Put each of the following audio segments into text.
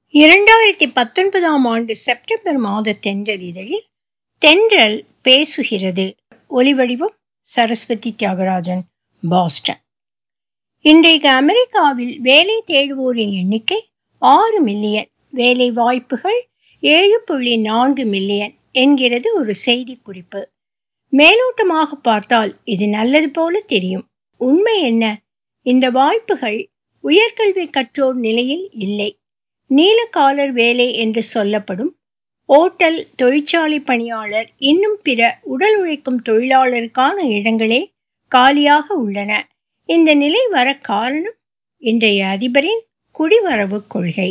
இரண்டாயிரத்தி பத்தொன்பதாம் ஆண்டு செப்டம்பர் மாத தென்றல் இதழில் தென்றல் பேசுகிறது ஒலிவடிவம் சரஸ்வதி தியாகராஜன் பாஸ்டன் இன்றைக்கு அமெரிக்காவில் வேலை தேடுவோரின் எண்ணிக்கை ஆறு மில்லியன் வேலை வாய்ப்புகள் ஏழு புள்ளி நான்கு மில்லியன் என்கிறது ஒரு செய்தி குறிப்பு மேலோட்டமாக பார்த்தால் இது நல்லது போல தெரியும் உண்மை என்ன இந்த வாய்ப்புகள் உயர்கல்வி கற்றோர் நிலையில் இல்லை நீலக்காலர் வேலை என்று சொல்லப்படும் ஓட்டல் தொழிற்சாலை பணியாளர் இன்னும் பிற உடல் உழைக்கும் தொழிலாளருக்கான இடங்களே காலியாக உள்ளன இந்த நிலை வர காரணம் இன்றைய அதிபரின் குடிவரவு கொள்கை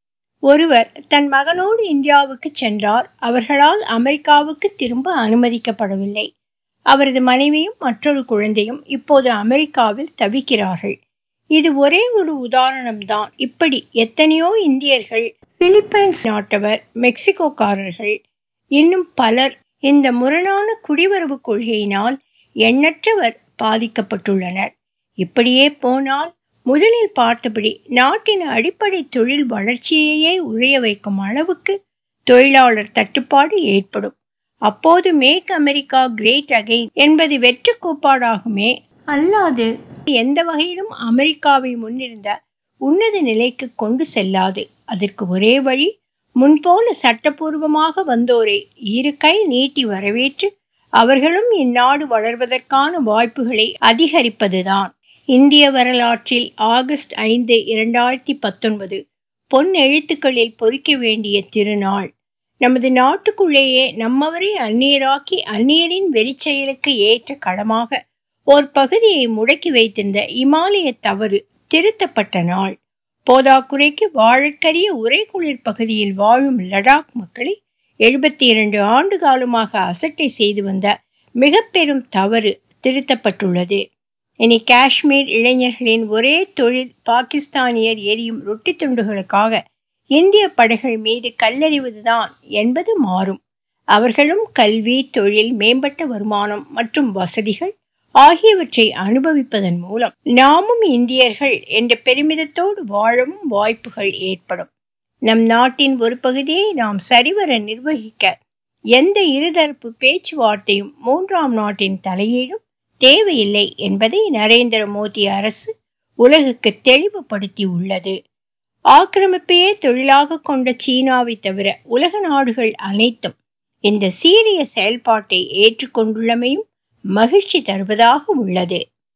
ஒருவர் தன் மகனோடு இந்தியாவுக்கு சென்றார் அவர்களால் அமெரிக்காவுக்கு திரும்ப அனுமதிக்கப்படவில்லை அவரது மனைவியும் மற்றொரு குழந்தையும் இப்போது அமெரிக்காவில் தவிக்கிறார்கள் இது ஒரே ஒரு உதாரணம்தான் இப்படி எத்தனையோ இந்தியர்கள் பிலிப்பைன்ஸ் நாட்டவர் மெக்சிகோக்காரர்கள் இன்னும் பலர் இந்த முரணான குடிவரவு கொள்கையினால் எண்ணற்றவர் பாதிக்கப்பட்டுள்ளனர் இப்படியே போனால் முதலில் பார்த்தபடி நாட்டின் அடிப்படை தொழில் வளர்ச்சியையே உறைய வைக்கும் அளவுக்கு தொழிலாளர் தட்டுப்பாடு ஏற்படும் அப்போது மேக் அமெரிக்கா கிரேட் அகைன் என்பது வெற்று கோட்பாடாகுமே அல்லாது எந்த வகையிலும் அமெரிக்காவை முன்னிருந்த உன்னத நிலைக்கு கொண்டு செல்லாது அதற்கு ஒரே வழி முன்போல சட்டபூர்வமாக வந்தோரை இரு கை நீட்டி வரவேற்று அவர்களும் இந்நாடு வளர்வதற்கான வாய்ப்புகளை அதிகரிப்பதுதான் இந்திய வரலாற்றில் ஆகஸ்ட் ஐந்து இரண்டாயிரத்தி பத்தொன்பது பொன் எழுத்துக்களில் பொறிக்க வேண்டிய திருநாள் நமது நாட்டுக்குள்ளேயே நம்மவரை அந்நியராக்கி அந்நியரின் வெறிச்செயலுக்கு ஏற்ற களமாக ஓர் பகுதியை முடக்கி வைத்திருந்த இமாலய தவறு திருத்தப்பட்ட நாள் போதாக்குறைக்கு வாழற்கரிய உரைக்குளிர் பகுதியில் வாழும் லடாக் மக்களை எழுபத்தி இரண்டு ஆண்டு காலமாக அசட்டை செய்து வந்த மிக பெரும் தவறு திருத்தப்பட்டுள்ளது இனி காஷ்மீர் இளைஞர்களின் ஒரே தொழில் பாகிஸ்தானியர் எரியும் ரொட்டி துண்டுகளுக்காக இந்திய படைகள் மீது கல்லறிவதுதான் என்பது மாறும் அவர்களும் கல்வி தொழில் மேம்பட்ட வருமானம் மற்றும் வசதிகள் ஆகியவற்றை அனுபவிப்பதன் மூலம் நாமும் இந்தியர்கள் என்ற பெருமிதத்தோடு வாழவும் வாய்ப்புகள் ஏற்படும் நம் நாட்டின் ஒரு பகுதியை நாம் சரிவர நிர்வகிக்க எந்த இருதரப்பு பேச்சுவார்த்தையும் மூன்றாம் நாட்டின் தலையீடும் தேவையில்லை என்பதை நரேந்திர மோடி அரசு உலகுக்கு தெளிவுபடுத்தி உள்ளது ஆக்கிரமிப்பையே தொழிலாக கொண்ட சீனாவை தவிர உலக நாடுகள் அனைத்தும் இந்த சீரிய செயல்பாட்டை ஏற்றுக்கொண்டுள்ளமையும் மகிழ்ச்சி தருவதாக உள்ளது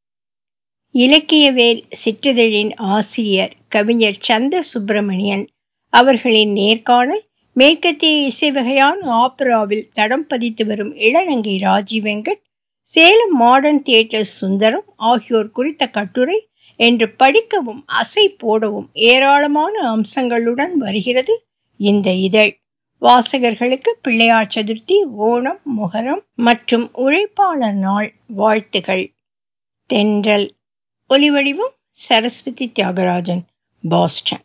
இலக்கியவேல் சிற்றிதழின் ஆசிரியர் கவிஞர் சந்திர சுப்பிரமணியன் அவர்களின் நேர்காணல் மேற்கத்திய இசை வகையான ஆப்பராவில் தடம் பதித்து வரும் இளநங்கை ராஜி வெங்கட் சேலம் மாடர்ன் தியேட்டர் சுந்தரம் ஆகியோர் குறித்த கட்டுரை என்று படிக்கவும் அசை போடவும் ஏராளமான அம்சங்களுடன் வருகிறது இந்த இதழ் வாசகர்களுக்கு பிள்ளையார் சதுர்த்தி ஓணம் முகரம் மற்றும் உழைப்பாளர் நாள் வாழ்த்துகள் தென்றல் ஒலிவடிவம் சரஸ்வதி தியாகராஜன் பாஸ்டன்